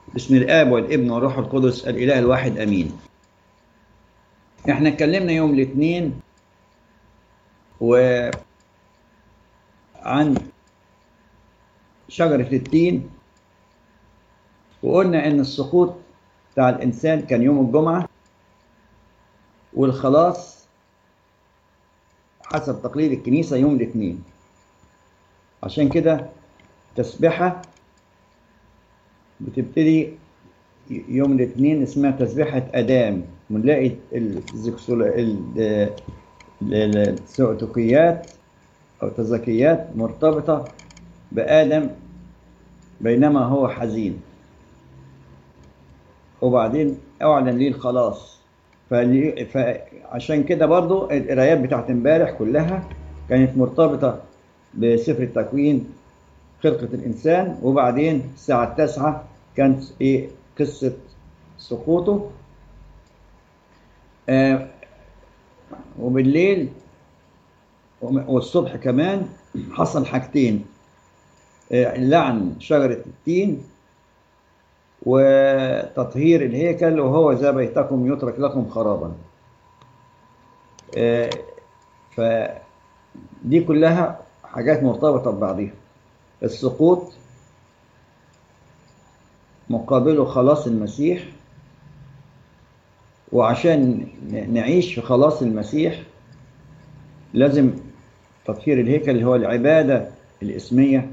بسم الآب والابن والروح القدس الإله الواحد أمين احنا اتكلمنا يوم الاثنين و عن شجرة التين وقلنا ان السقوط بتاع الانسان كان يوم الجمعة والخلاص حسب تقليد الكنيسة يوم الاثنين عشان كده تسبحة بتبتدي يوم الاثنين اسمها تسبيحة أدام ونلاقي السؤتقيات أو تزكيات مرتبطة بآدم بينما هو حزين وبعدين أعلن ليه الخلاص فعشان كده برضو القرايات بتاعت امبارح كلها كانت مرتبطة بسفر التكوين خلقة الإنسان وبعدين الساعة التاسعة كانت إيه قصة سقوطه آه وبالليل والصبح كمان حصل حاجتين آه لعن شجرة التين وتطهير الهيكل وهو ذا بيتكم يترك لكم خرابا آه فدي كلها حاجات مرتبطة ببعضها السقوط مقابله خلاص المسيح وعشان نعيش في خلاص المسيح لازم تطهير الهيكل اللي هو العبادة الإسمية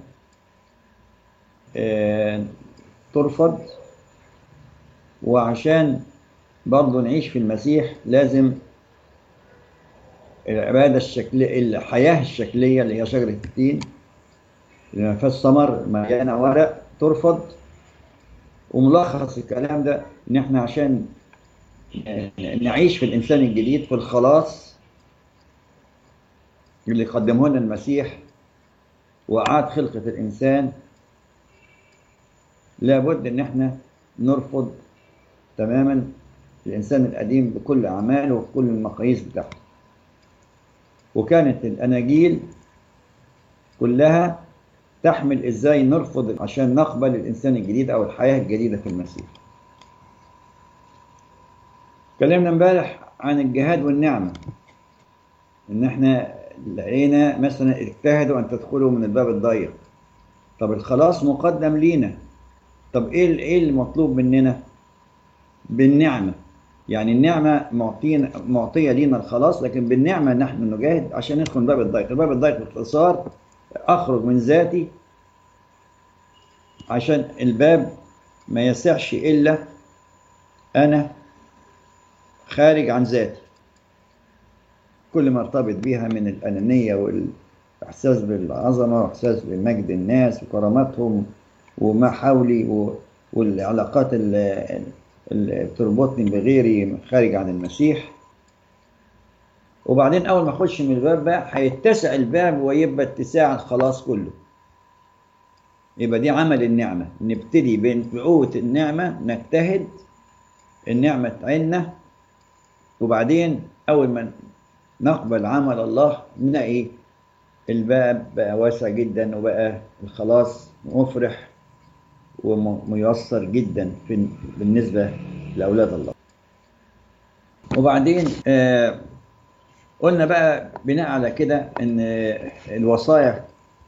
ترفض وعشان برضه نعيش في المسيح لازم العبادة الشكلية الحياة الشكلية اللي هي شجرة التين اللي ما فيهاش ثمر مليانة ورق ترفض وملخص الكلام ده ان احنا عشان نعيش في الانسان الجديد في الخلاص اللي قدمه لنا المسيح واعاد خلقه الانسان لابد ان احنا نرفض تماما الانسان القديم بكل اعماله وبكل المقاييس بتاعته وكانت الاناجيل كلها تحمل ازاي نرفض عشان نقبل الانسان الجديد او الحياه الجديده في المسيح. اتكلمنا امبارح عن الجهاد والنعمه. ان احنا لقينا مثلا اجتهدوا ان تدخلوا من الباب الضيق. طب الخلاص مقدم لينا. طب ايه ايه المطلوب مننا؟ بالنعمه. يعني النعمه معطينا معطيه لينا الخلاص لكن بالنعمه نحن نجاهد عشان ندخل الباب الضيق، الباب الضيق باختصار اخرج من ذاتي عشان الباب ما يسعش الا انا خارج عن ذاتي كل ما ارتبط بيها من الانانيه والاحساس بالعظمه واحساس بمجد الناس وكراماتهم وما حولي والعلاقات اللي تربطني بغيري خارج عن المسيح وبعدين اول ما اخش من الباب بقى هيتسع الباب ويبقى اتساع الخلاص كله يبقى دي عمل النعمه نبتدي بقوه النعمه نجتهد النعمه تعيننا وبعدين اول ما نقبل عمل الله نلاقي الباب بقى واسع جدا وبقى الخلاص مفرح وميسر جدا في بالنسبه لاولاد الله وبعدين آه قلنا بقى بناء على كده ان الوصايا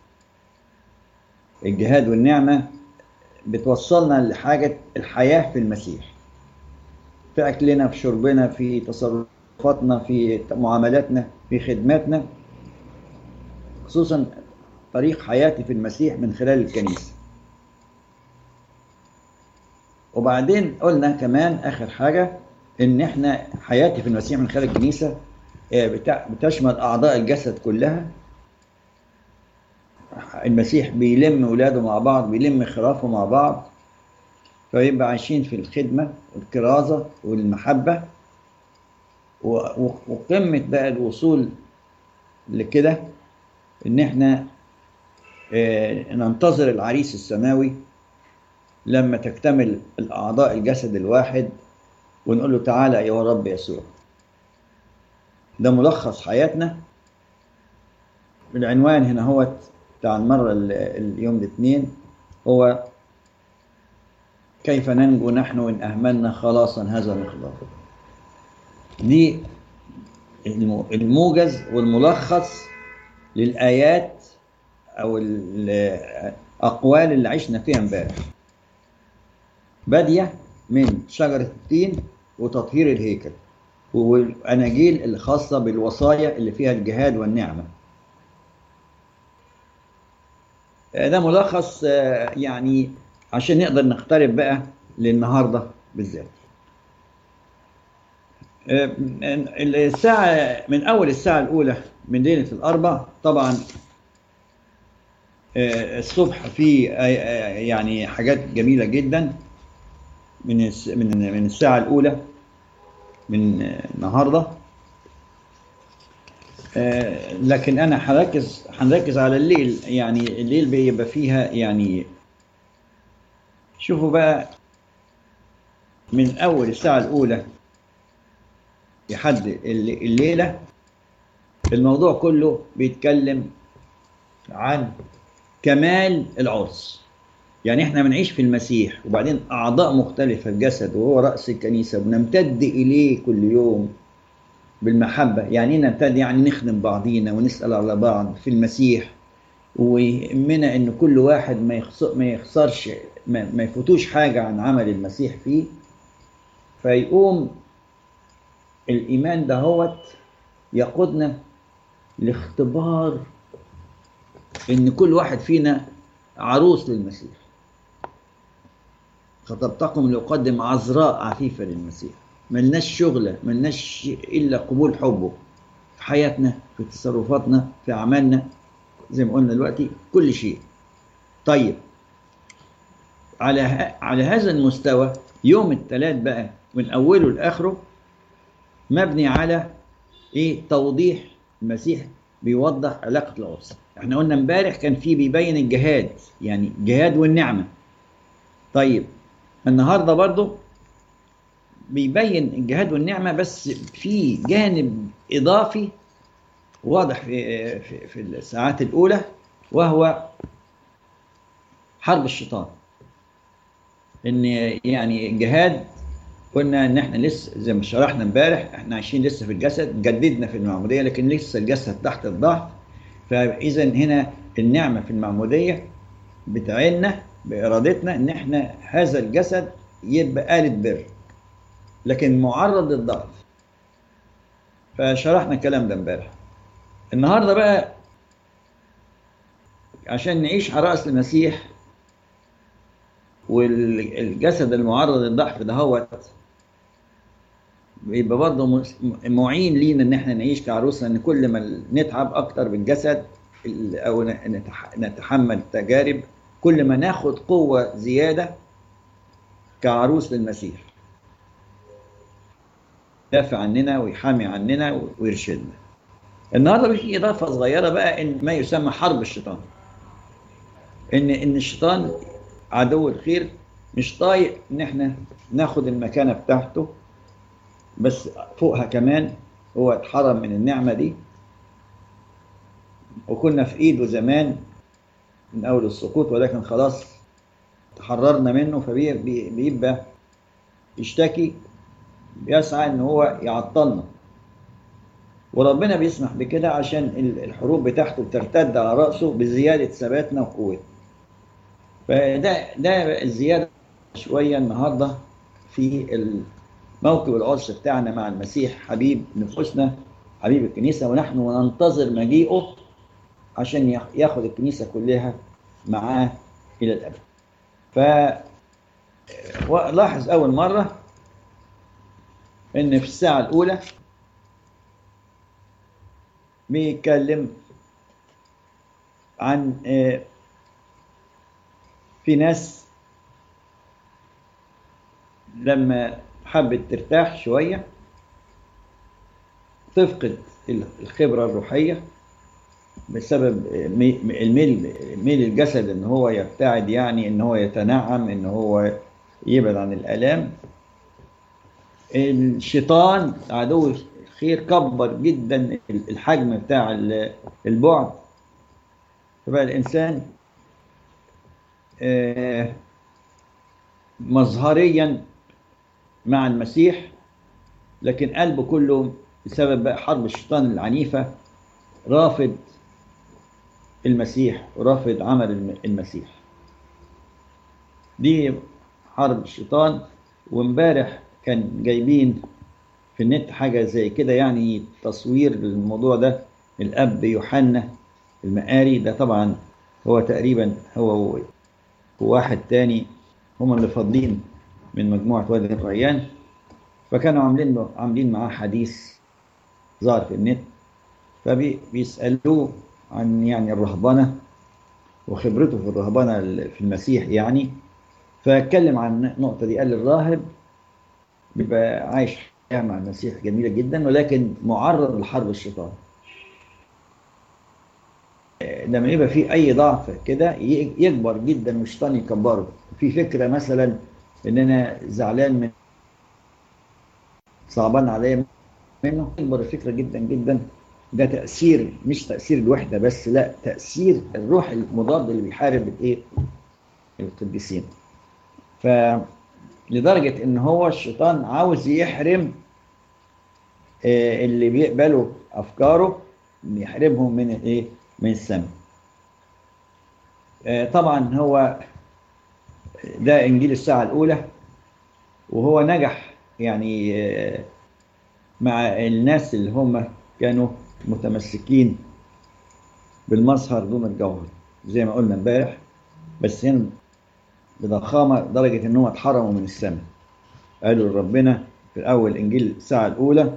الجهاد والنعمه بتوصلنا لحاجه الحياه في المسيح في اكلنا في شربنا في تصرفاتنا في معاملاتنا في خدماتنا خصوصا طريق حياتي في المسيح من خلال الكنيسه وبعدين قلنا كمان اخر حاجه ان احنا حياتي في المسيح من خلال الكنيسه بتشمل أعضاء الجسد كلها المسيح بيلم ولاده مع بعض بيلم خرافه مع بعض فيبقى عايشين في الخدمة والكرازة والمحبة وقمة بقى الوصول لكده إن إحنا ننتظر العريس السماوي لما تكتمل الأعضاء الجسد الواحد ونقول له تعالى يا رب يسوع ده ملخص حياتنا العنوان هنا هو بتاع المرة اليوم الاثنين هو كيف ننجو نحن إن أهملنا خلاصا هذا المقدار دي الم- الموجز والملخص للآيات أو الأقوال اللي عشنا فيها امبارح بادية من شجرة التين وتطهير الهيكل والأناجيل الخاصة بالوصايا اللي فيها الجهاد والنعمة ده ملخص آه، يعني عشان نقدر نقترب بقى للنهارده بالذات. آه، من- الساعة من أول الساعة الأولى من ليلة الأربع طبعا آه، الصبح في آه، آه، يعني حاجات جميلة جدا من الس- من من الساعة الأولى من آه، النهارده آه، لكن انا هركز هنركز على الليل يعني الليل بيبقى فيها يعني شوفوا بقى من اول الساعه الاولى لحد الل- الليله الموضوع كله بيتكلم عن كمال العرس يعني احنا بنعيش في المسيح وبعدين اعضاء مختلفه في الجسد وهو راس الكنيسه ونمتد اليه كل يوم بالمحبة يعني إيه نمتد يعني نخدم بعضينا ونسأل على بعض في المسيح ويهمنا إن كل واحد ما يخسر ما يخسرش ما, ما يفوتوش حاجة عن عمل المسيح فيه فيقوم الإيمان دهوت يقودنا لاختبار إن كل واحد فينا عروس للمسيح خطبتكم لأقدم عذراء عفيفة للمسيح ملناش شغلة ملناش إلا قبول حبه في حياتنا في تصرفاتنا في أعمالنا زي ما قلنا دلوقتي كل شيء طيب على ه- على هذا المستوى يوم الثلاث بقى من أوله لآخره مبني على إيه توضيح المسيح بيوضح علاقة العرس احنا قلنا امبارح كان في بيبين الجهاد يعني الجهاد والنعمة طيب النهارده برضو بيبين الجهاد والنعمة بس في جانب إضافي واضح في في, في الساعات الأولى وهو حرب الشيطان إن يعني الجهاد قلنا إن إحنا لسه زي ما شرحنا امبارح إحنا عايشين لسه في الجسد جددنا في المعمودية لكن لسه الجسد تحت الضعف فإذا هنا النعمة في المعمودية بتعيننا بإرادتنا إن إحنا هذا الجسد يبقى آلة بر لكن معرض للضعف فشرحنا الكلام ده امبارح النهارده بقى عشان نعيش على رأس المسيح والجسد المعرض للضعف ده هو بيبقى برضه مس- معين لينا ان احنا نعيش كعروسه ان كل ما نتعب اكتر بالجسد ال- او نتح- نتحمل تجارب كل ما ناخد قوه زياده كعروس للمسيح يدافع عننا ويحامي عننا ويرشدنا النهارده في اضافه صغيره بقى ان ما يسمى حرب الشيطان ان ان الشيطان عدو الخير مش طايق ان احنا ناخد المكانه بتاعته بس فوقها كمان هو اتحرم من النعمه دي وكنا في ايده زمان من اول السقوط ولكن خلاص تحررنا منه فبيبقى يشتكي بيسعى ان هو يعطلنا وربنا بيسمح بكده عشان ال- الحروب بتاعته بترتد على رأسه بزيادة ثباتنا وقوتنا فده ده الزيادة شوية النهاردة في موكب العرس بتاعنا مع المسيح حبيب نفوسنا حبيب الكنيسة ونحن ننتظر مجيئه عشان ياخ- ياخد الكنيسة كلها معاه إلى الأبد ف لاحظ أول مرة إن في الساعة الأولى بيتكلم عن آه، في ناس لما حبت ترتاح شوية تفقد الخبرة الروحية بسبب مي- الميل ميل الجسد ان هو يبتعد يعني ان هو يتنعم ان هو يبعد عن الالام الشيطان عدو الخير كبر جدا الحجم بتاع ال- البعد فبقى الانسان آه، مظهريا مع المسيح لكن قلبه كله بسبب بقى حرب الشيطان العنيفة رافض المسيح ورافض عمل الم- المسيح دي حرب الشيطان وامبارح كان جايبين في النت حاجة زي كده يعني تصوير للموضوع ده الأب يوحنا المقاري ده طبعا هو تقريبا هو وواحد تاني هم اللي فاضلين من مجموعة وادي الريان فكانوا عاملين له عاملين معاه حديث ظهر في النت فبيسألوه عن يعني الرهبنة وخبرته في الرهبنة في المسيح يعني فاتكلم عن النقطة دي قال الراهب بيبقى عايش حياة مع المسيح جميلة جدا ولكن معرض لحرب الشيطان لما يبقى في أي ضعف كده ي- يكبر جدا والشيطان يكبره في فكرة مثلا إن أنا زعلان من صعبان عليا منه يكبر الفكرة جدا جدا ده تأثير مش تأثير الوحدة بس لا تأثير الروح المضاد اللي بيحارب الإيه القديسين فلدرجة إن هو الشيطان عاوز يحرم آه، اللي بيقبلوا أفكاره يحرمهم من الإيه من السماء آه، طبعا هو ده إنجيل الساعة الأولى وهو نجح يعني آه، مع الناس اللي هم كانوا متمسكين بالمظهر دون الجوهر زي ما قلنا امبارح بس هنا بضخامة لدرجة إن هم اتحرموا من السماء قالوا لربنا في الأول إنجيل الساعة الأولى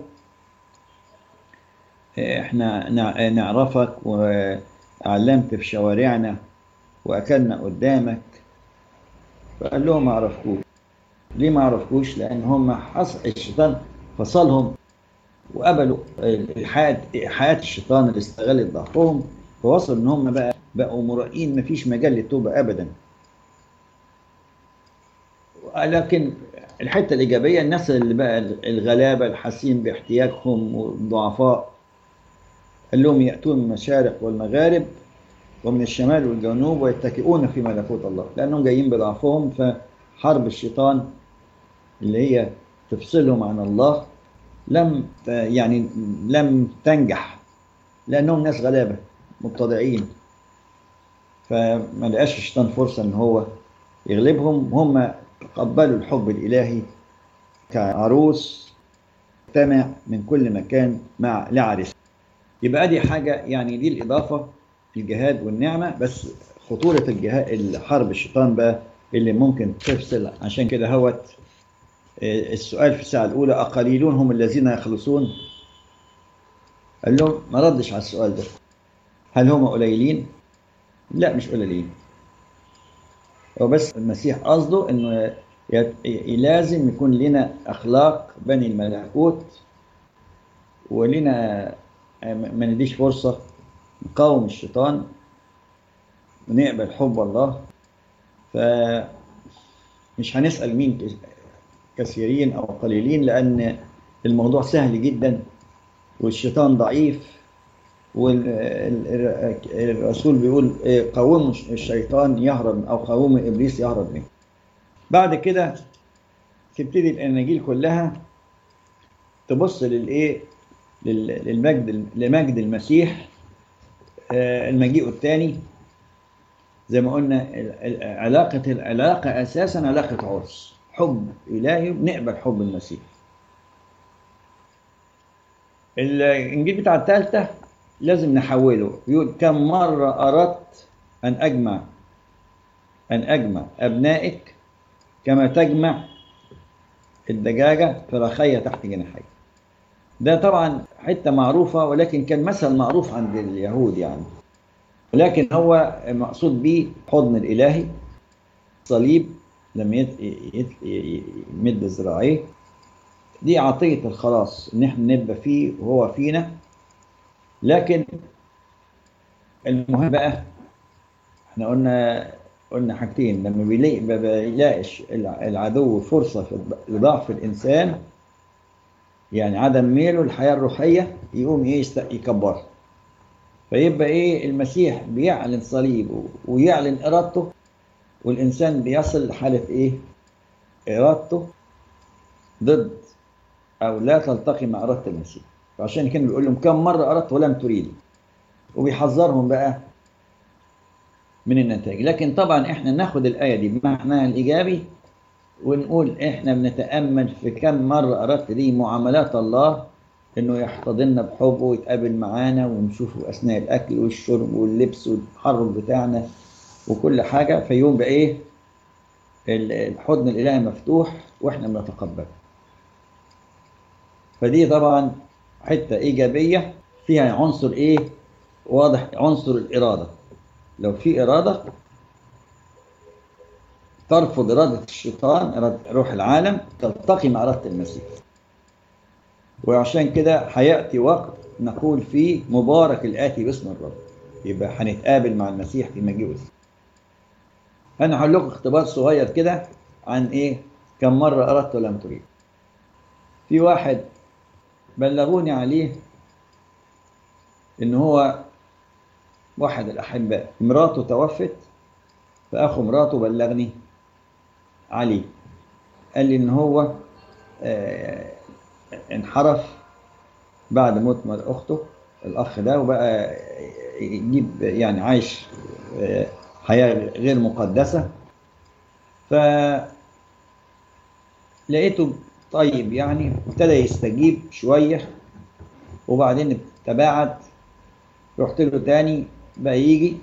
إحنا نع- نعرفك وأعلمت في شوارعنا وأكلنا قدامك فقال لهم ما عرفكوش ليه ما عرفكوش لأن هم حص... الشيطان فصلهم وقبلوا حياة حياة الشيطان اللي استغلت ضعفهم فوصل إن هم بقى بقوا مرائين مفيش مجال للتوبة أبدا لكن الحته الايجابيه الناس اللي بقى الغلابه الحاسين باحتياجهم والضعفاء قال لهم ياتون من المشارق والمغارب ومن الشمال والجنوب ويتكئون في ملكوت الله لانهم جايين بضعفهم فحرب الشيطان اللي هي تفصلهم عن الله لم ت- يعني لم تنجح لانهم ناس غلابه متضعين فما لقاش الشيطان فرصه ان هو يغلبهم هم تقبلوا الحب الإلهي كعروس تجتمع من كل مكان مع لعرس يبقى دي حاجة يعني دي الإضافة الجهاد والنعمة بس خطورة الجهاد الحرب الشيطان بقى اللي ممكن تفصل عشان كده هوت آه، السؤال في الساعة الأولى أقليلون هم الذين يخلصون قال لهم ما ردش على السؤال ده هل هم قليلين؟ لا مش قليلين هو بس المسيح قصده انه يت- ي- لازم يكون لنا اخلاق بني الملكوت ولنا ما نديش فرصه نقاوم الشيطان ونقبل حب الله فمش هنسال مين ك- كثيرين او قليلين لان الموضوع سهل جدا والشيطان ضعيف والرسول بيقول إيه، قاوموا الشيطان يهرب او قاوموا ابليس يهرب منه بعد كده تبتدي الاناجيل كلها تبص للايه لل- للمجد لمجد المسيح آه، المجيء الثاني زي ما قلنا ال- ال- علاقة العلاقة أساسا علاقة عرس حب إلهي بنقبل حب المسيح الإنجيل بتاع الثالثة لازم نحوله يقول كم مرة أردت أن أجمع أن أجمع أبنائك كما تجمع الدجاجة فراخية تحت جناحيك ده طبعا حتة معروفة ولكن كان مثل معروف عند اليهود يعني ولكن هو مقصود به حضن الإلهي صليب لما يت- يت- يمد ذراعيه دي عطية الخلاص إن إحنا نبقى فيه وهو فينا لكن المهم بقى احنا قلنا قلنا حاجتين لما بيلاقي ما بيلاقيش الع- العدو فرصة في الض- لضعف الإنسان يعني عدم ميله الحياة الروحية يقوم إيه يست- يكبرها فيبقى إيه المسيح بيعلن صليبه ويعلن إرادته والإنسان بيصل لحالة إيه إرادته ضد أو لا تلتقي مع إرادة المسيح فعشان كده بيقول لهم كم مرة أردت ولم تريدوا وبيحذرهم بقى من النتائج لكن طبعا احنا ناخد الآية دي بمعناها الإيجابي ونقول احنا بنتأمل في كم مرة أردت دي معاملات الله انه يحتضننا بحبه ويتقابل معانا ونشوفه اثناء الاكل والشرب واللبس والتحرك بتاعنا وكل حاجة فيوم بايه الحضن الالهي مفتوح واحنا بنتقبل فدي طبعا حتة ايجابية فيها عنصر ايه واضح عنصر الارادة لو في ارادة ترفض إرادة الشيطان إرادة روح العالم تلتقي مع إرادة المسيح وعشان كده هيأتي وقت نقول فيه مبارك الآتي باسم الرب يبقى هنتقابل مع المسيح في مجيئه أنا هقول لكم اختبار صغير كده عن إيه كم مرة أردت ولم تريد في واحد بلغوني عليه إن هو واحد الأحباء مراته توفت فأخو مراته بلغني عليه قال لي إن هو آه انحرف بعد موت أخته الأخ ده وبقى يجيب يعني عايش آه حياة غير مقدسة ف لقيته طيب يعني ابتدى يستجيب شوية وبعدين تباعد رحت له تاني بقى يجي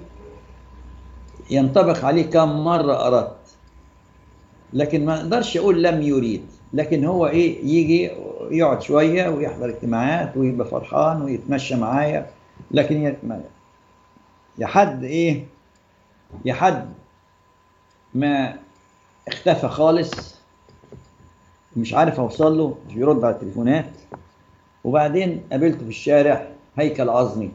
ينطبق عليه كم مرة أردت لكن ما اقدرش أقول لم يريد لكن هو إيه يجي يقعد شوية ويحضر اجتماعات ويبقى فرحان ويتمشى معايا لكن يحد إيه يحد ما اختفى خالص مش عارف اوصل له مش بيرد على التليفونات وبعدين قابلته في الشارع هيكل عظمي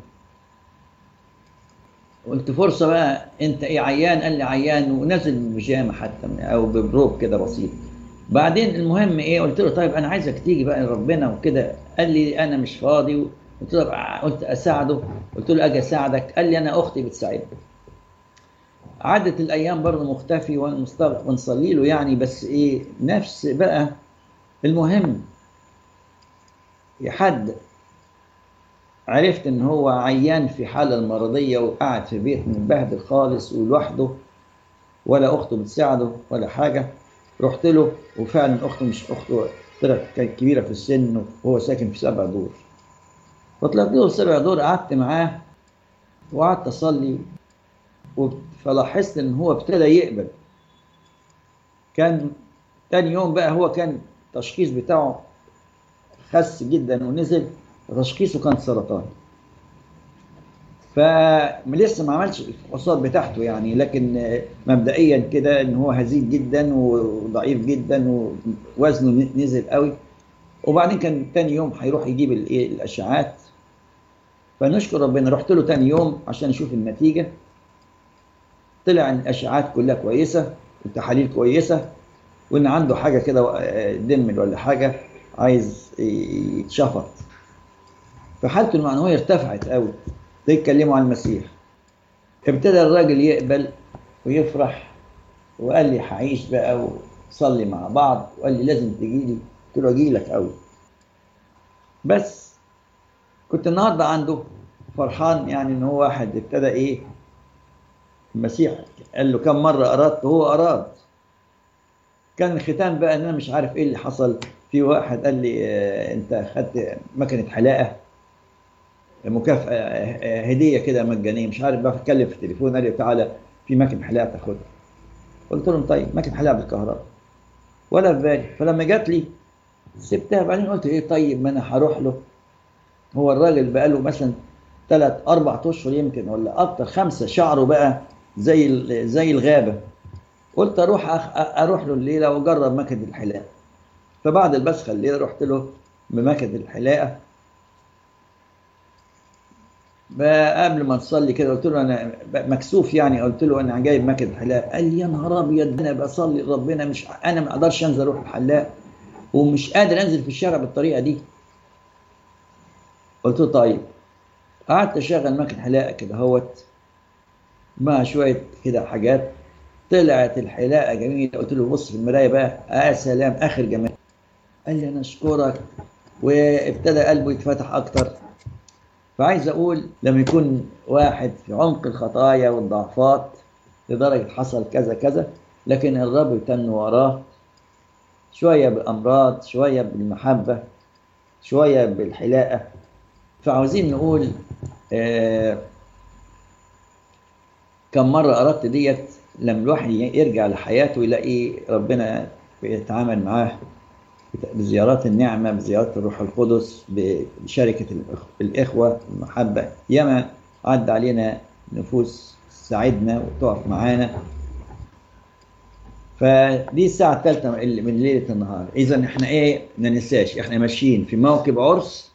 قلت فرصة بقى انت ايه عيان قال لي عيان ونزل ببيجامة حتى او ببروب كده بسيط بعدين المهم ايه قلت له طيب انا عايزك تيجي بقى لربنا وكده قال لي انا مش فاضي قلت له قلت اساعده قلت له اجي اساعدك قال لي انا اختي بتساعدني عدت الايام برضه مختفي ونستغفر ونصلي له يعني بس ايه نفس بقى المهم حد عرفت ان هو عيان في حالة المرضية وقاعد في بيت متبهدل خالص ولوحده ولا اخته بتساعده ولا حاجة رحت له وفعلا اخته مش اخته طلعت كانت كبيرة في السن وهو ساكن في سبع دور فطلعت له سبع دور قعدت معاه وقعدت اصلي فلاحظت ان هو ابتدى يقبل كان تاني يوم بقى هو كان التشخيص بتاعه خس جدا ونزل تشخيصه كان سرطان فلسه ما عملش الفحوصات بتاعته يعني لكن مبدئيا كده ان هو هزيل جدا وضعيف جدا ووزنه نزل قوي وبعدين كان تاني يوم هيروح يجيب الاشعاعات فنشكر ربنا رحت له تاني يوم عشان اشوف النتيجه طلع ان الاشعاعات كلها كويسه والتحاليل كويسه وان عنده حاجه كده دم ولا حاجه عايز يتشفط فحالته المعنويه ارتفعت قوي ده يتكلموا عن المسيح ابتدى الراجل يقبل ويفرح وقال لي هعيش بقى وصلي مع بعض وقال لي لازم تجي لي قلت له اجي لك قوي بس كنت النهارده عنده فرحان يعني ان هو واحد ابتدى ايه المسيح قال له كم مرة أردت هو أراد كان الختام بقى أن أنا مش عارف إيه اللي حصل في واحد قال لي آه أنت خدت مكنة حلاقة مكافأة هدية كده مجانية مش عارف بقى بتكلم في التليفون قال لي تعالى في مكنة حلاقة تاخدها قلت لهم طيب مكنة حلاقة بالكهرباء ولا في بالي فلما جات لي سبتها بعدين قلت ايه طيب ما انا هروح له هو الراجل بقى له مثلا ثلاث اربع اشهر يمكن ولا اكتر خمسه شعره بقى زي زي الغابه قلت اروح أخ... اروح له الليله واجرب مكنه الحلاقه فبعد البسخه الليله رحت له بمكنه الحلاقه قبل ما نصلي كده قلت له انا مكسوف يعني قلت له انا جايب مكنه حلاقه قال لي يا نهار ابيض انا بصلي لربنا مش انا ما اقدرش انزل اروح الحلاق ومش قادر انزل في الشارع بالطريقه دي قلت له طيب قعدت اشغل مكنه حلاقه كده اهوت مع شويه كده حاجات طلعت الحلاقه جميله قلت له بص في المرايه بقى اه سلام اخر جمال قال لي انا اشكرك وابتدى قلبه يتفتح اكتر فعايز اقول لما يكون واحد في عمق الخطايا والضعفات لدرجه حصل كذا كذا لكن الرب يتن وراه شويه بامراض شويه بالمحبه شويه بالحلاقه فعاوزين نقول آه كم مرة أردت ديت لما الواحد يرجع لحياته يلاقي ربنا بيتعامل معاه بزيارات النعمة بزيارات الروح القدس بشركة الإخوة المحبة ياما عدى علينا نفوس ساعدنا وتقف معانا فدي الساعة الثالثة من ليلة النهار إذا إحنا إيه ما ننساش إحنا ماشيين في موكب عرس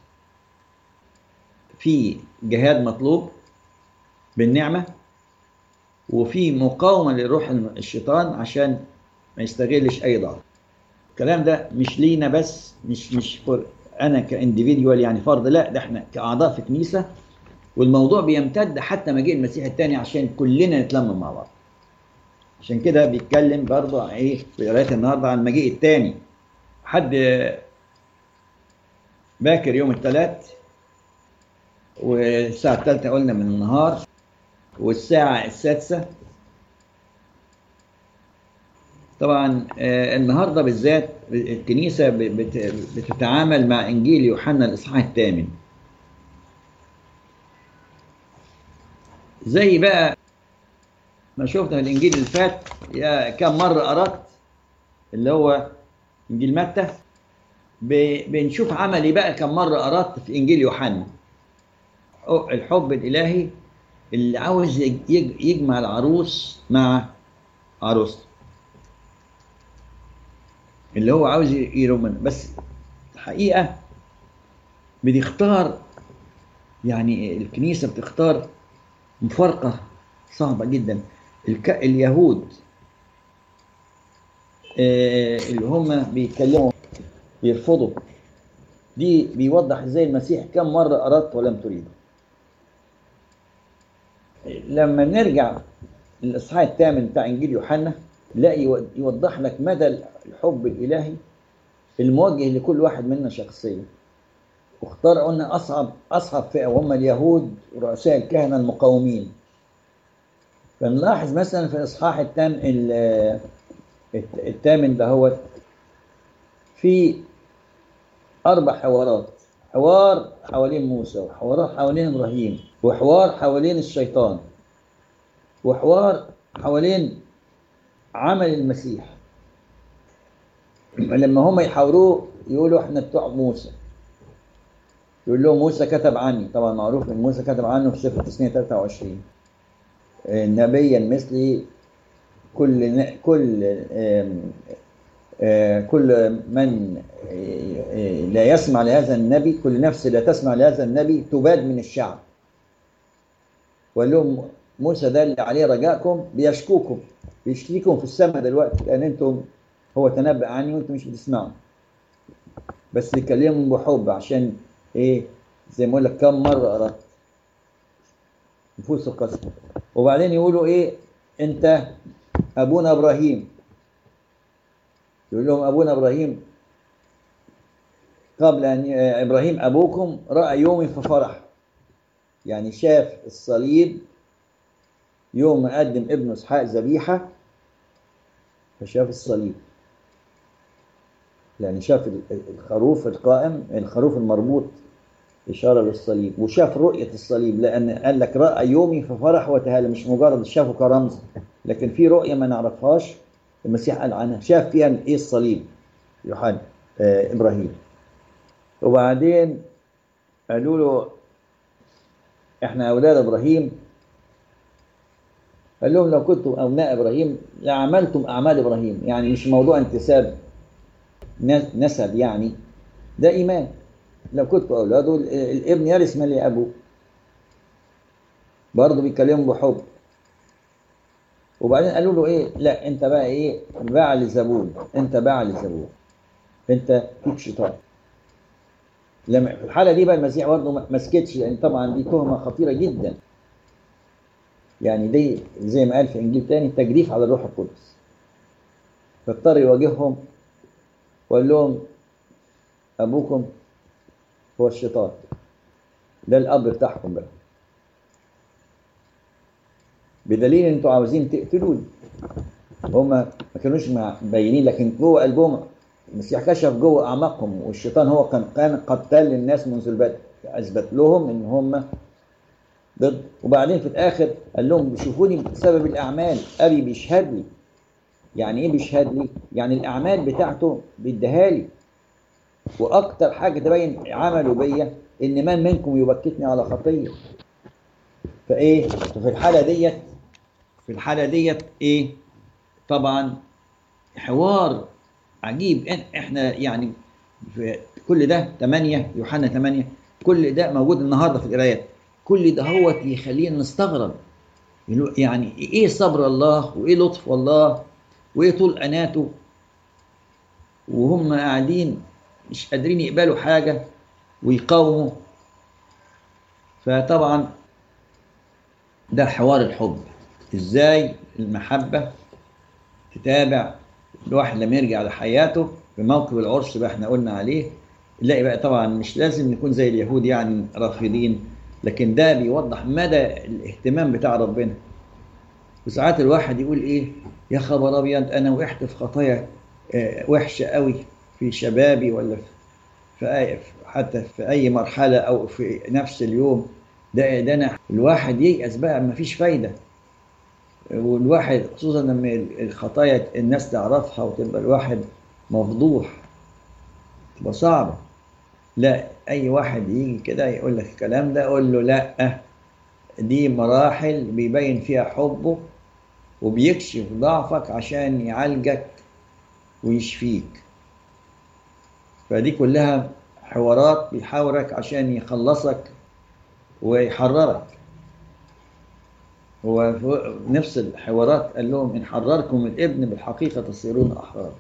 في جهاد مطلوب بالنعمة وفي مقاومة لروح الشيطان عشان ما يستغلش أي ضعف الكلام ده مش لينا بس مش مش أنا كانديفيديوال يعني فرد لا ده احنا كأعضاء في كنيسة والموضوع بيمتد حتى مجيء المسيح الثاني عشان كلنا نتلم مع بعض عشان كده بيتكلم برضه عن ايه في قرايه النهارده عن المجيء الثاني حد باكر يوم الثلاث والساعة الثالثة قلنا من النهار والساعة السادسة طبعا النهاردة بالذات الكنيسة بتتعامل مع إنجيل يوحنا الإصحاح الثامن زي بقى ما شفنا في الإنجيل اللي فات يا كم مرة أردت اللي هو إنجيل متى بنشوف عملي بقى كم مرة أردت في إنجيل يوحنا الحب الإلهي اللي عاوز يجمع العروس مع عروسته اللي هو عاوز يرمن بس الحقيقة بتختار يعني الكنيسة بتختار مفارقة صعبة جدا الك... اليهود آه اللي هم بيتكلموا بيرفضوا دي بيوضح ازاي المسيح كم مرة أردت ولم تريد لما نرجع للإصحاح الثامن بتاع إنجيل يوحنا نلاقي يوضح لك مدى الحب الإلهي الموجه لكل واحد منا شخصيا واختار قلنا أصعب أصعب فئة وهم اليهود ورؤساء الكهنة المقاومين فنلاحظ مثلا في الإصحاح الثامن الثامن ده هو في أربع حوارات حوار حوالين موسى وحوار حوالين إبراهيم وحوار حوالين الشيطان وحوار حوالين عمل المسيح لما هم يحاوروه يقولوا احنا بتوع موسى يقول لهم موسى كتب عني طبعا معروف ان موسى كتب عنه في سفر تسنية 23 نبيا مثلي كل كل كل من لا يسمع لهذا النبي كل نفس لا تسمع لهذا النبي تباد من الشعب وقال لهم موسى ده اللي عليه رجاءكم بيشكوكم بيشكيكم في السماء دلوقتي لان انتم هو تنبأ عني وانتم مش بتسمعوا بس يكلمهم بحب عشان ايه زي ما اقول لك كم مره اردت نفوس القسم وبعدين يقولوا ايه انت ابونا ابراهيم يقول لهم ابونا ابراهيم قبل ان ابراهيم ابوكم راى يومي ففرح يعني شاف الصليب يوم ما قدم ابنه اسحاق ذبيحه فشاف الصليب يعني شاف الخروف القائم الخروف المربوط إشارة للصليب وشاف رؤية الصليب لأن قال لك رأى يومي ففرح وتهالى مش مجرد شافه كرمز لكن في رؤية ما نعرفهاش المسيح قال عنها شاف فيها إيه الصليب يوحنا آه إبراهيم وبعدين قالوا له إحنا أولاد إبراهيم قال لهم لو كنتم أبناء إبراهيم لعملتم أعمال إبراهيم يعني مش موضوع انتساب نسب يعني ده إيمان لو كنتوا أولاده الابن يرث من لأبوه برضه بيتكلموا بحب وبعدين قالوا له ايه لا انت بقى ايه باع لزبون انت باع لزبون انت فيك شيطان لما في الحاله دي بقى المسيح برضه ما سكتش لان طبعا دي تهمه خطيره جدا يعني دي زي ما قال في انجيل تاني تجريف على الروح القدس فاضطر يواجههم وقال لهم ابوكم هو الشيطان ده الاب بتاعكم بقى بدليل ان انتوا عاوزين تقتلوني هم ما كانوش مبينين لكن جوه قلبهم المسيح كشف جوه اعماقهم والشيطان هو كان كان قتال للناس منذ البدء اثبت لهم ان هم ضد وبعدين في الاخر قال لهم شوفوني بسبب الاعمال ابي بيشهد لي يعني ايه بيشهد لي يعني الاعمال بتاعته بيديها لي واكتر حاجه تبين عمله بيا ان من منكم يبكتني على خطيه فايه ففي الحاله ديت في الحاله ديت ايه طبعا حوار عجيب احنا يعني في كل ده 8 يوحنا 8 كل ده موجود النهارده في القرايات كل ده هو يخلينا نستغرب يعني ايه صبر الله وايه لطف الله وايه طول اناته وهم قاعدين مش قادرين يقبلوا حاجه ويقاوموا فطبعا ده حوار الحب ازاي المحبه تتابع الواحد لما يرجع لحياته في موقف العرس بقى احنا قلنا عليه نلاقي بقى طبعا مش لازم نكون زي اليهود يعني رافضين لكن ده بيوضح مدى الاهتمام بتاع ربنا وساعات الواحد يقول ايه يا خبر ابيض انا وقعت في خطايا وحشه قوي في شبابي ولا في أي حتى في اي مرحله او في نفس اليوم ده ده انا الواحد ييأس بقى ما فيش فايده والواحد خصوصا لما الخطايا الناس تعرفها وتبقى الواحد مفضوح تبقى صعبه لا اي واحد يجي كده يقول لك الكلام ده اقول له لا دي مراحل بيبين فيها حبه وبيكشف ضعفك عشان يعالجك ويشفيك فدي كلها حوارات بيحاورك عشان يخلصك ويحررك هو نفس الحوارات قال لهم إن حرركم الابن بالحقيقة تصيرون أحرار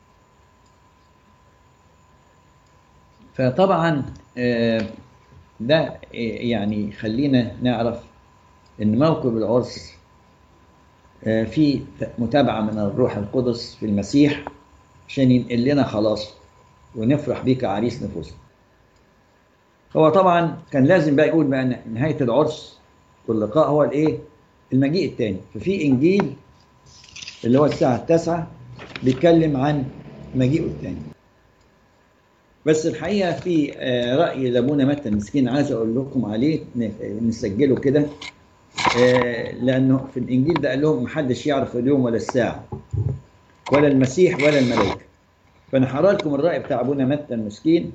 فطبعا ده يعني خلينا نعرف ان موكب العرس في متابعة من الروح القدس في المسيح عشان ينقل لنا خلاص ونفرح بيه كعريس نفوسنا هو طبعا كان لازم بقى يقول بقى ان نهاية العرس واللقاء هو الايه المجيء الثاني ففي انجيل اللي هو الساعة التاسعة بيتكلم عن مجيئه الثاني بس الحقيقة في رأي لابونا متى المسكين عايز أقول لكم عليه نسجله كده لأنه في الإنجيل ده قال لهم محدش يعرف اليوم ولا الساعة ولا المسيح ولا الملائكة فأنا هقرا لكم الرأي بتاع أبونا متى المسكين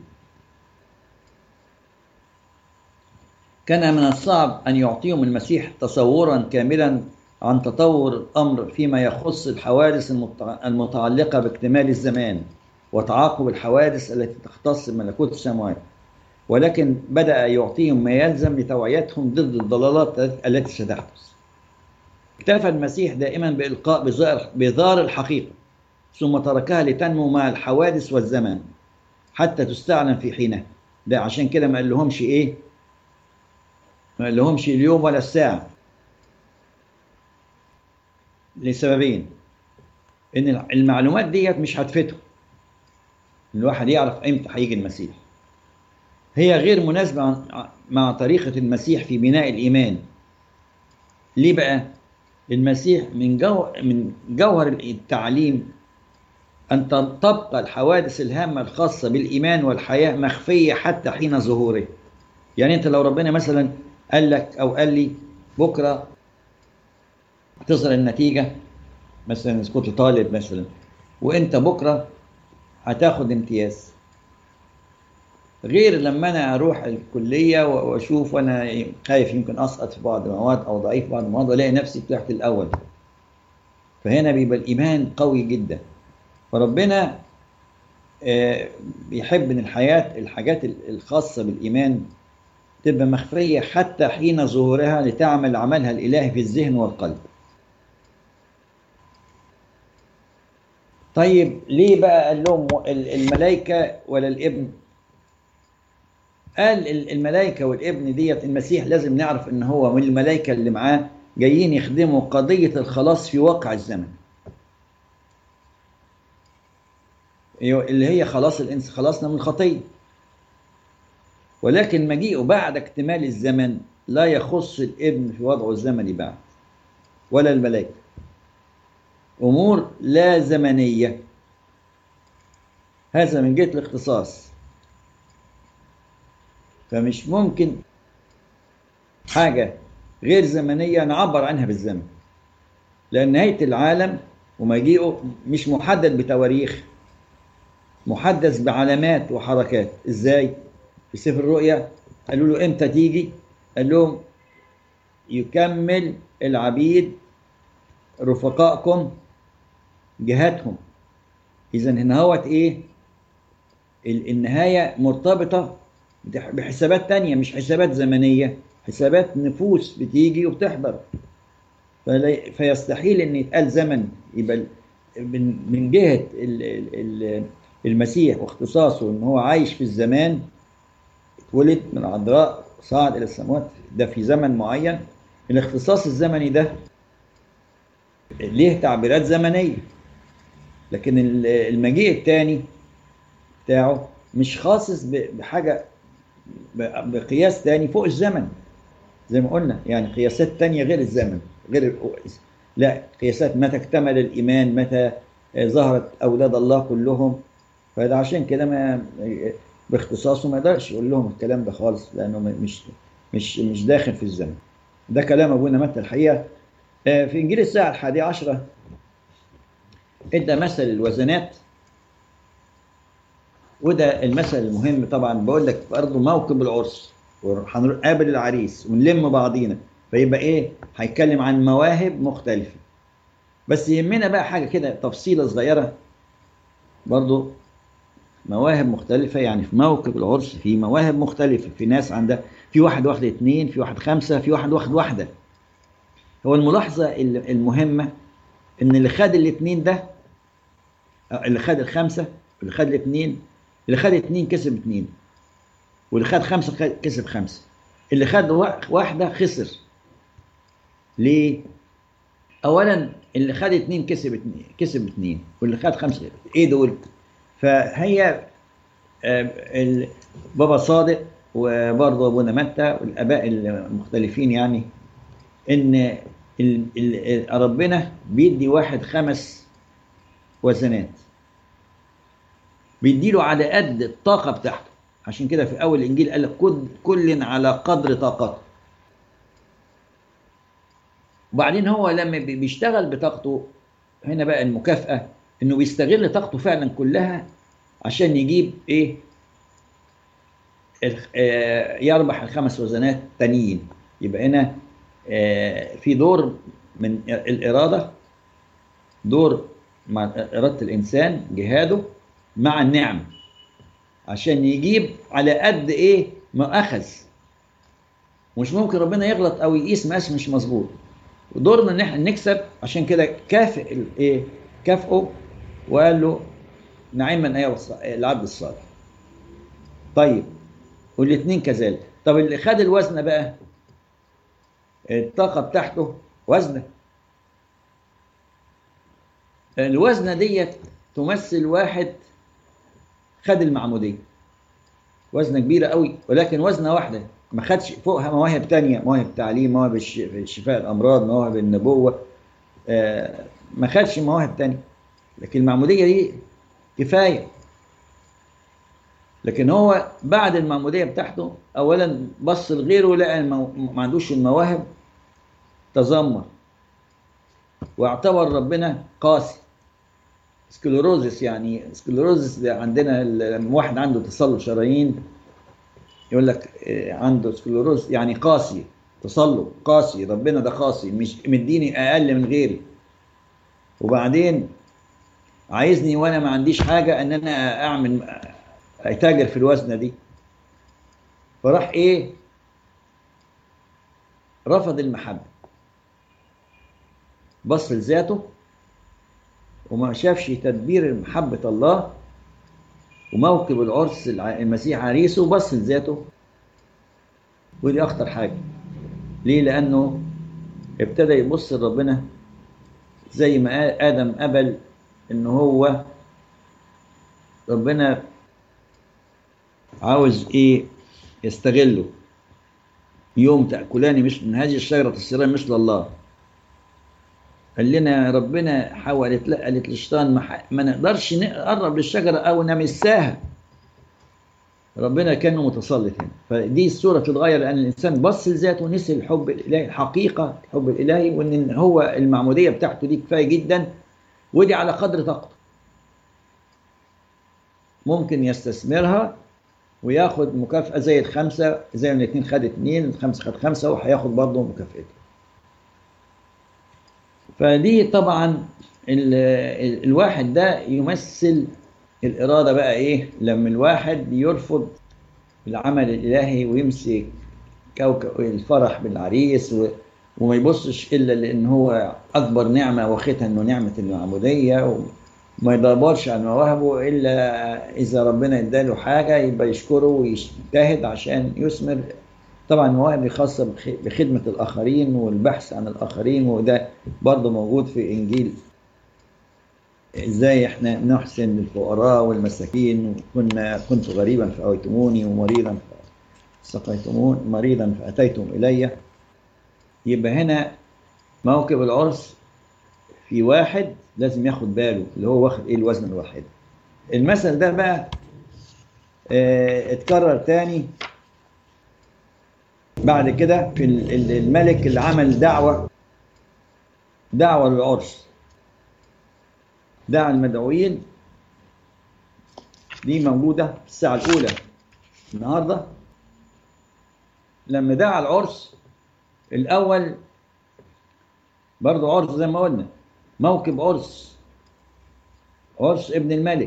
كان من الصعب أن يعطيهم المسيح تصورا كاملا عن تطور الأمر فيما يخص الحوادث المتعلقة باكتمال الزمان وتعاقب الحوادث التي تختص بملكوت السماوات ولكن بدأ يعطيهم ما يلزم لتوعيتهم ضد الضلالات التي ستحدث اكتفى المسيح دائما بإلقاء بذار الحقيقة ثم تركها لتنمو مع الحوادث والزمان حتى تستعلن في حينها ده عشان كده ما قال لهمش ايه ما قال لهمش اليوم ولا الساعة لسببين ان المعلومات ديت مش هتفيدهم الواحد يعرف امتى هيجي المسيح هي غير مناسبة مع طريقة المسيح في بناء الإيمان ليه بقى؟ المسيح من جو من جوهر التعليم أن تبقى الحوادث الهامة الخاصة بالإيمان والحياة مخفية حتى حين ظهوره يعني أنت لو ربنا مثلا قال لك أو قال لي بكرة تظهر النتيجة مثلا إذا كنت طالب مثلا وأنت بكرة هتاخد امتياز غير لما انا اروح الكليه واشوف وانا خايف يمكن اسقط في بعض المواد او ضعيف في بعض المواد والاقي نفسي طلعت الاول فهنا بيبقى الايمان قوي جدا فربنا بيحب ان الحياه الحاجات الخاصه بالايمان تبقى مخفيه حتى حين ظهورها لتعمل عملها الالهي في الذهن والقلب طيب ليه بقى قال لهم الملائكة ولا الابن قال الملائكة والابن ديت المسيح لازم نعرف ان هو من الملائكة اللي معاه جايين يخدموا قضية الخلاص في واقع الزمن اللي هي خلاص الإنس خلاصنا من الخطية ولكن مجيئه بعد اكتمال الزمن لا يخص الابن في وضعه الزمني بعد ولا الملائكة أمور لا زمنية هذا من جهة الاختصاص فمش ممكن حاجة غير زمنية نعبر عنها بالزمن لأن نهاية العالم ومجيئه مش محدد بتواريخ محدث بعلامات وحركات ازاي في سفر الرؤيا قالوا له امتى تيجي قال لهم يكمل العبيد رفقائكم جهاتهم اذا هنا هوت ايه النهايه مرتبطه بحسابات تانية مش حسابات زمنيه حسابات نفوس بتيجي وبتحضر فيستحيل ان يتقال زمن يبقى من من جهه المسيح واختصاصه ان هو عايش في الزمان اتولد من عذراء صعد الى السماوات ده في زمن معين الاختصاص الزمني ده ليه تعبيرات زمنيه لكن المجيء الثاني بتاعه مش خاصص بحاجه بقياس تاني فوق الزمن زي ما قلنا يعني قياسات تانية غير الزمن غير لا قياسات متى اكتمل الإيمان متى ظهرت أولاد الله كلهم فده عشان كده ما باختصاصه ما يقدرش يقول لهم الكلام ده خالص لأنه مش مش مش داخل في الزمن ده كلام أبونا متى الحقيقة في إنجيل الساعة الحادية عشرة ادى مثل الوزنات وده المثل المهم طبعا بقول لك برضه موكب العرس وهنقابل العريس ونلم بعضينا فيبقى ايه هيتكلم عن مواهب مختلفة بس يهمنا بقى حاجة كده تفصيلة صغيرة برضه مواهب مختلفة يعني في موكب العرس في مواهب مختلفة في ناس عندها في واحد واخد اتنين في واحد خمسة في واحد واخد واحدة هو الملاحظة المهمة ان اللي خد الاتنين ده اللي خد الخمسة اللي خد الاتنين اللي خد اتنين كسب اتنين واللي خد خمسة كسب خمسة اللي خد واحدة خسر ليه؟ أولا اللي خد اتنين كسب اتنين كسب اتنين واللي خد خمسة ايه دول؟ فهي بابا صادق وبرضه ابونا متى والاباء المختلفين يعني ان ربنا بيدي واحد خمس وزنات بيديله على قد الطاقه بتاعته عشان كده في اول الانجيل قال لك كل كل على قدر طاقته وبعدين هو لما بيشتغل بطاقته هنا بقى المكافاه انه بيستغل طاقته فعلا كلها عشان يجيب ايه يربح الخمس وزنات تانيين يبقى هنا في دور من الاراده دور مع اراده الانسان جهاده مع النعم عشان يجيب على قد ايه ما اخذ مش ممكن ربنا يغلط او يقيس مقاس مش مظبوط ودورنا ان احنا نكسب عشان كده كافئ الايه كافئه وقال له نعيما ايها العبد الصالح طيب والاثنين كذلك طب اللي خد الوزن بقى الطاقه بتاعته وزنه الوزنه ديت تمثل واحد خد المعموديه وزنه كبيره قوي ولكن وزنه واحده ما خدش فوقها مواهب تانية مواهب تعليم مواهب شفاء الامراض مواهب النبوه آه ما خدش مواهب تانية لكن المعموديه دي كفايه لكن هو بعد المعموديه بتاعته اولا بص لغيره لقى ما عندوش المواهب تذمر واعتبر ربنا قاسي سكلوروزس يعني سكلوروزس ده عندنا لما واحد عنده تصلب شرايين يقول لك عنده سكلوروز يعني قاسي تصلب قاسي ربنا ده قاسي مش مديني اقل من غيري وبعدين عايزني وانا ما عنديش حاجه ان انا اعمل اتاجر في الوزنه دي فراح ايه رفض المحبه بص لذاته وما شافش تدبير محبة الله وموكب العرس المسيح عريسه وبص لذاته ودي أخطر حاجة ليه؟ لأنه ابتدى يبص لربنا زي ما قال ادم قبل ان هو ربنا عاوز ايه يستغله يوم تاكلان مش من هذه الشجره تصيران مثل الله قال لنا ربنا حاولت قالت للشيطان ما, ح- ما نقدرش نقرب للشجره او نمساها ربنا كانه متسلط هنا فدي الصوره تتغير لان الانسان بص لذاته ونسي الحب الالهي الحقيقه الحب الالهي وان هو المعموديه بتاعته دي كفايه جدا ودي على قدر طاقته ممكن يستثمرها وياخد مكافأة زي الخمسة زي ما الاثنين خد اثنين الخمسة خد خمسة وهياخد برضه مكافأته فدي طبعا ال ال الواحد ده يمثل الإرادة بقى إيه لما الواحد يرفض العمل الإلهي ويمسك كوكب الفرح بالعريس و وما يبصش إلا لأن هو أكبر نعمة واخدها إنه نعمة المعمودية وما يدبرش عن مواهبه إلا إذا ربنا اداله حاجة يبقى يشكره ويجتهد عشان يثمر طبعا المواهب خاصة بخ- بخدمة الآخرين والبحث عن الآخرين وده برضه موجود في إنجيل ازاي احنا نحسن للفقراء والمساكين وكنا كنت غريبا فأويتموني ومريضا فسقيتمون مريضا فأتيتم إلي يبقى هنا موكب العرس في واحد لازم ياخد باله اللي هو واخد ايه الوزن الواحد المثل ده بقى اه اتكرر تاني بعد كده في ال- ال- الملك اللي عمل دعوة دعوة للعرس دعا المدعوين دي موجودة في الساعة الأولى النهاردة لما دعا العرس الأول برضه عرس زي ما قلنا موكب عرس عرس ابن الملك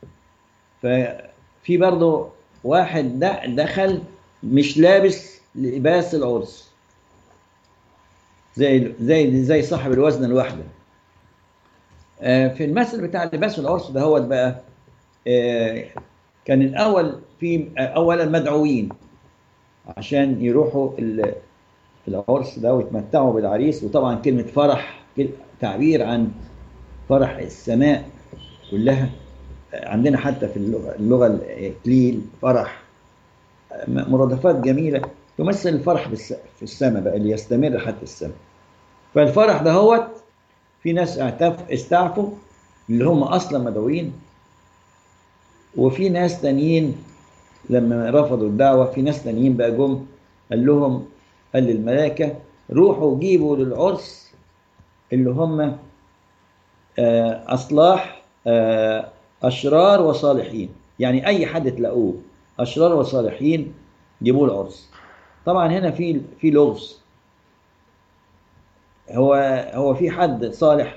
ففي برضه واحد ده دخل مش لابس لباس العرس زي زي زي صاحب الوزن الواحده آه، في المثل بتاع لباس العرس ده هو بقى آه، كان الاول في آه، اولا مدعوين عشان يروحوا ال- العرس ده ويتمتعوا بالعريس وطبعا كلمه فرح كل- تعبير عن فرح السماء كلها آه، عندنا حتى في اللغه اللغه الاكليل فرح آه، مرادفات جميله تمثل الفرح بالس- في السماء بقى اللي يستمر حتى السماء فالفرح ده هو في ناس اعتف استعفوا اللي هم اصلا مدعوين وفي ناس تانيين لما رفضوا الدعوه في ناس تانيين بقى جم قال لهم قال للملائكه روحوا جيبوا للعرس اللي هم آه، اصلاح آه، اشرار وصالحين يعني اي حد تلاقوه اشرار وصالحين جيبوه العرس طبعا هنا في في لغز هو هو في حد صالح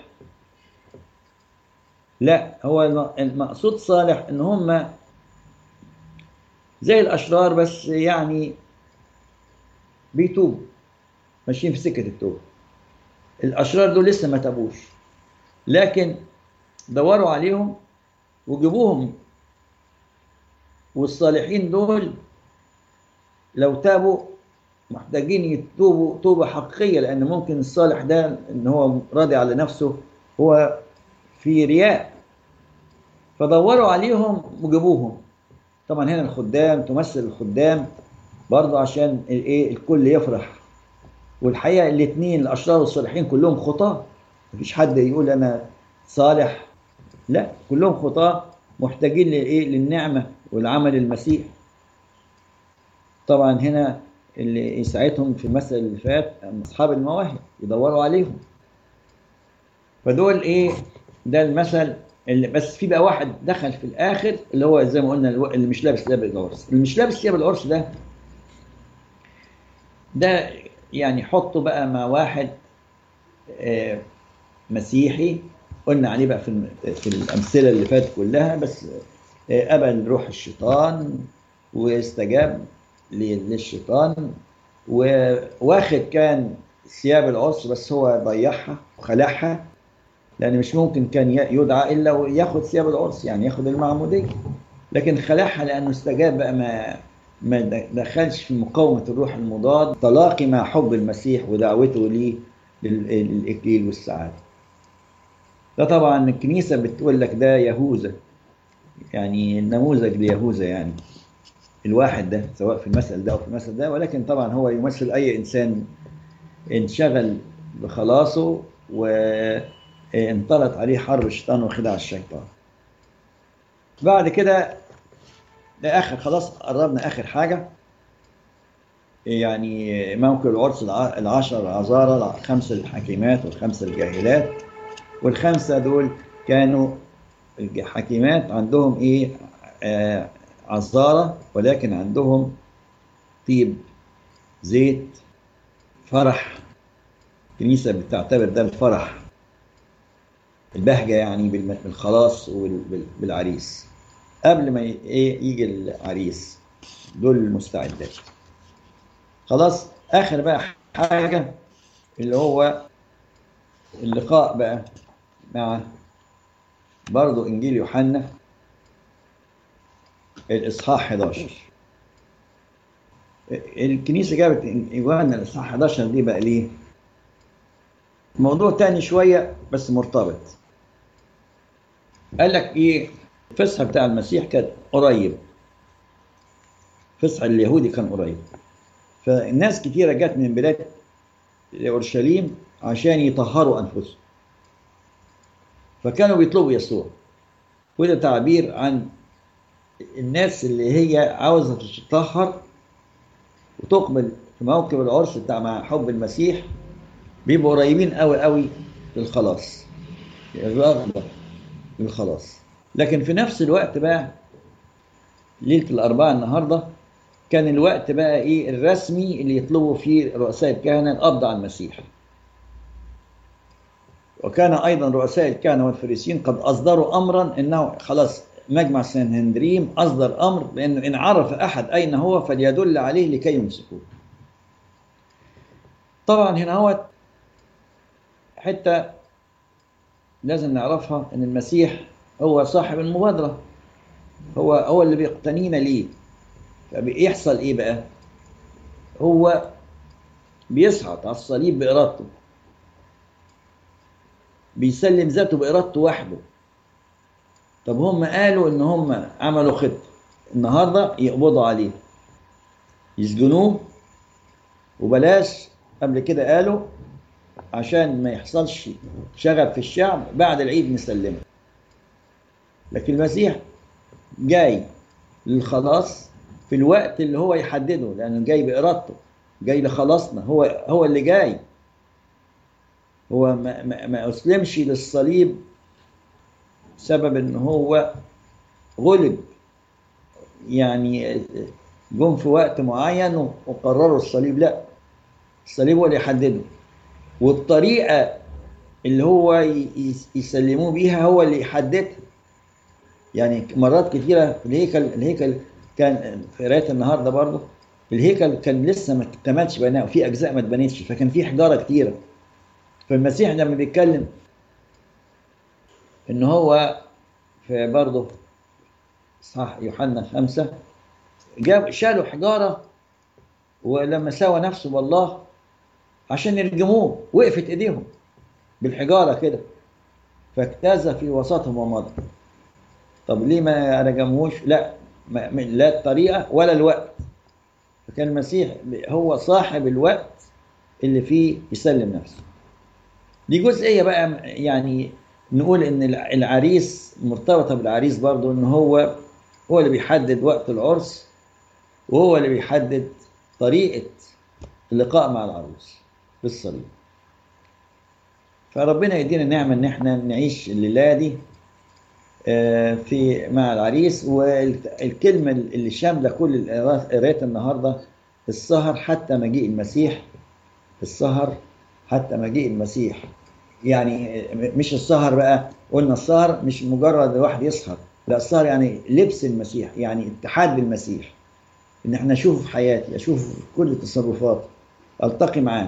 لا هو الم- المقصود صالح ان هم زي الاشرار بس يعني بيتوبوا ماشيين في سكه التوبه الاشرار دول لسه ما تابوش لكن دوروا عليهم وجيبوهم والصالحين دول لو تابوا محتاجين يتوبوا توبة حقيقية لأن ممكن الصالح ده إن هو راضي على نفسه هو في رياء فدوروا عليهم وجابوهم طبعا هنا الخدام تمثل الخدام برضه عشان الايه الكل يفرح والحقيقة الاثنين الأشرار والصالحين كلهم خطاة مفيش حد يقول أنا صالح لا كلهم خطاة محتاجين لإيه للنعمة والعمل المسيح طبعا هنا اللي يساعدهم في المثل اللي فات اصحاب المواهب يدوروا عليهم فدول ايه ده المثل اللي بس في بقى واحد دخل في الاخر اللي هو زي ما قلنا الو- اللي مش لابس ثياب العرس اللي مش لابس ثياب العرس ده ده يعني حطه بقى مع واحد آه، مسيحي قلنا عليه بقى في الم- في الامثله اللي فاتت كلها بس آه، قبل روح الشيطان واستجاب ل- للشيطان وواخد كان ثياب العرس بس هو ضيعها وخلعها لان مش ممكن كان ي- يدعى الا وياخد ثياب العرس يعني ياخد المعموديه لكن خلعها لانه استجاب بقى ما ما د- دخلش في مقاومه الروح المضاد تلاقي مع حب المسيح ودعوته ليه لل- للإكليل والسعادة ده طبعا الكنيسة بتقول لك ده يهوذا يعني نموذج ليهوذا يعني الواحد ده سواء في المثل ده أو في المثل ده ولكن طبعا هو يمثل أي إنسان انشغل بخلاصه وانطلت عليه حرب الشيطان وخدع الشيطان بعد كده ده آخر خلاص قربنا آخر حاجة يعني موكب العرس الع- العشر العذارى الخمسة الحكيمات والخمسة الجاهلات والخمسة دول كانوا الحكيمات عندهم ايه آه عذارى ولكن عندهم طيب زيت فرح الكنيسة بتعتبر ده الفرح البهجة يعني بالم- بالخلاص وبالعريس قبل ما ي- ايه يجي العريس دول المستعدات خلاص اخر بقى حاجة اللي هو اللقاء بقى مع برضو انجيل يوحنا الاصحاح 11 الكنيسة جابت يوحنا الاصحاح 11 دي بقى ليه؟ موضوع تاني شوية بس مرتبط قال لك ايه الفصح بتاع المسيح كان قريب فصح اليهودي كان قريب فالناس كتيرة جت من بلاد اورشليم عشان يطهروا انفسهم فكانوا بيطلبوا يسوع وده تعبير عن الناس اللي هي عاوزة تتطهر وتقبل في موكب العرس بتاع مع حب المسيح بيبقوا قريبين قوي قوي للخلاص الرغبة للخلاص لكن في نفس الوقت بقى ليلة الأربعاء النهاردة كان الوقت بقى إيه الرسمي اللي يطلبوا فيه رؤساء الكهنة القبض على المسيح وكان أيضا رؤساء الكهنة والفريسيين قد أصدروا أمرا أنه خلاص مجمع سنهندريم أصدر أمر بأنه إن عرف أحد أين هو فليدل عليه لكي يمسكوه طبعا هنا هو حتة لازم نعرفها أن المسيح هو صاحب المبادرة هو هو اللي بيقتنينا ليه فبيحصل إيه بقى هو بيصعد على الصليب بإرادته بيسلم ذاته بإرادته وحده طب هم قالوا ان هم عملوا خطه النهارده يقبضوا عليه يسجنوه وبلاش قبل كده قالوا عشان ما يحصلش شغب في الشعب بعد العيد نسلمه لكن المسيح جاي للخلاص في الوقت اللي هو يحدده لانه جاي بارادته جاي لخلاصنا هو هو اللي جاي هو ما, ما, ما اسلمش للصليب سبب ان هو غلب يعني جم في وقت معين وقرروا الصليب لا الصليب هو اللي يحدده والطريقة اللي هو يسلموه بيها هو اللي يحددها يعني مرات كثيرة في الهيكل الهيكل كان في قراية النهاردة برضه الهيكل كان لسه ما اكتملش بناء وفي أجزاء ما اتبنتش فكان في حجارة كتيرة فالمسيح لما بيتكلم ان هو في برضه صح يوحنا خمسة جاب شالوا حجارة ولما سوى نفسه بالله عشان يرجموه وقفت ايديهم بالحجارة كده فاجتاز في وسطهم ومضى طب ليه ما رجموش لا ما لا الطريقة ولا الوقت فكان المسيح هو صاحب الوقت اللي فيه يسلم نفسه دي جزئية بقى يعني نقول ان العريس مرتبطة بالعريس برضو ان هو هو اللي بيحدد وقت العرس وهو اللي بيحدد طريقة اللقاء مع العروس بالصليب فربنا يدينا النعمة ان احنا نعيش الليلة دي في مع العريس والكلمة اللي شاملة كل قرايات النهاردة السهر حتى مجيء المسيح السهر حتى مجيء المسيح يعني مش السهر بقى قلنا السهر مش مجرد الواحد يسهر لا السهر يعني لبس المسيح يعني اتحاد بالمسيح ان احنا اشوفه في حياتي اشوفه في كل تصرفاتي التقي معاه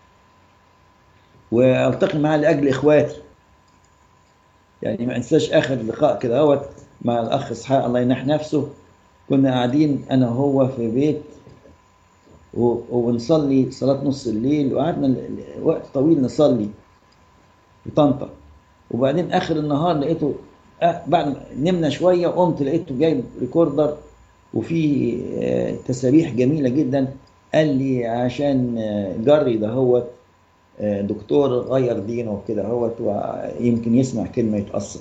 والتقي معاه لاجل اخواتي يعني ما انساش اخر لقاء كده اهوت مع الاخ اسحاق الله ينح نفسه كنا قاعدين انا وهو في بيت و- ونصلي صلاة نص الليل وقعدنا ل- ل- وقت طويل نصلي في طنطا وبعدين آخر النهار لقيته آه، بعد ما نمنا شوية قمت لقيته جايب ريكوردر وفي آه، تسابيح جميلة جدا قال لي عشان آه، جري ده هو آه، دكتور غير دينه وكده هو ويمكن يسمع كلمة يتأثر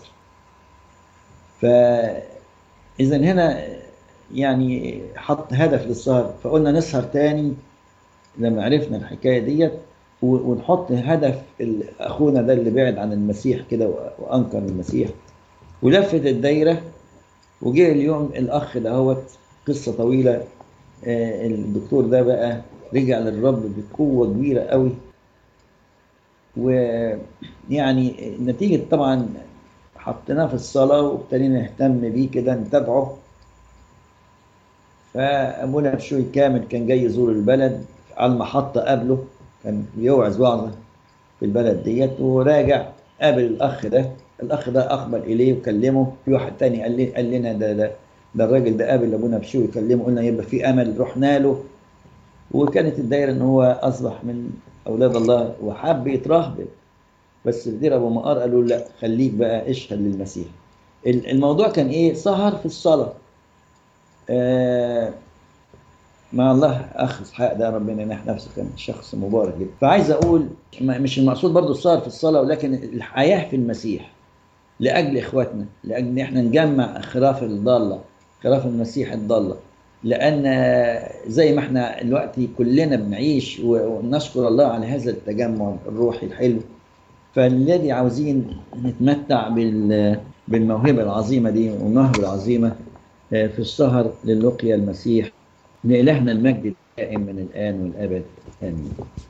فإذا هنا يعني حط هدف للسهر فقلنا نسهر تاني لما عرفنا الحكاية ديت و- ونحط هدف ال- أخونا ده اللي بعد عن المسيح كده و- وأنكر المسيح ولفت الدايرة وجه اليوم الأخ دهوت قصة طويلة آه، الدكتور ده بقى رجع للرب بقوة كبيرة قوي ويعني نتيجة طبعا حطيناه في الصلاة وابتدينا نهتم بيه كده نتابعه فأبونا بشوي كامل كان جاي يزور البلد على المحطة قابله كان بيوعظ وعظة في البلد ديت وراجع قابل الأخ ده الأخ ده أقبل إليه وكلمه في واحد تاني قال, لي قال لنا ده ده ده الراجل ده قابل أبونا بشوي يكلمه قلنا يبقى في أمل رحنا له وكانت الدايرة إن هو أصبح من أولاد الله وحب يترهبن بس في دير أبو مقار قالوا لا خليك بقى اشهد للمسيح ال- الموضوع كان إيه سهر في الصلاة آه مع الله اخ اسحاق ده ربنا ينح نفسه كان شخص مبارك جدا فعايز اقول م- مش المقصود برضو السهر في الصلاه ولكن الحياه في المسيح لاجل اخواتنا لاجل ان احنا نجمع خراف الضاله خراف المسيح الضاله لان زي ما احنا دلوقتي كلنا بنعيش و- ونشكر الله على هذا التجمع الروحي الحلو فالذي عاوزين نتمتع بال- بالموهبه العظيمه دي والموهبه العظيمه آه، في السهر للقيا المسيح لإلهنا المجد الدائم من الآن والأبد آمين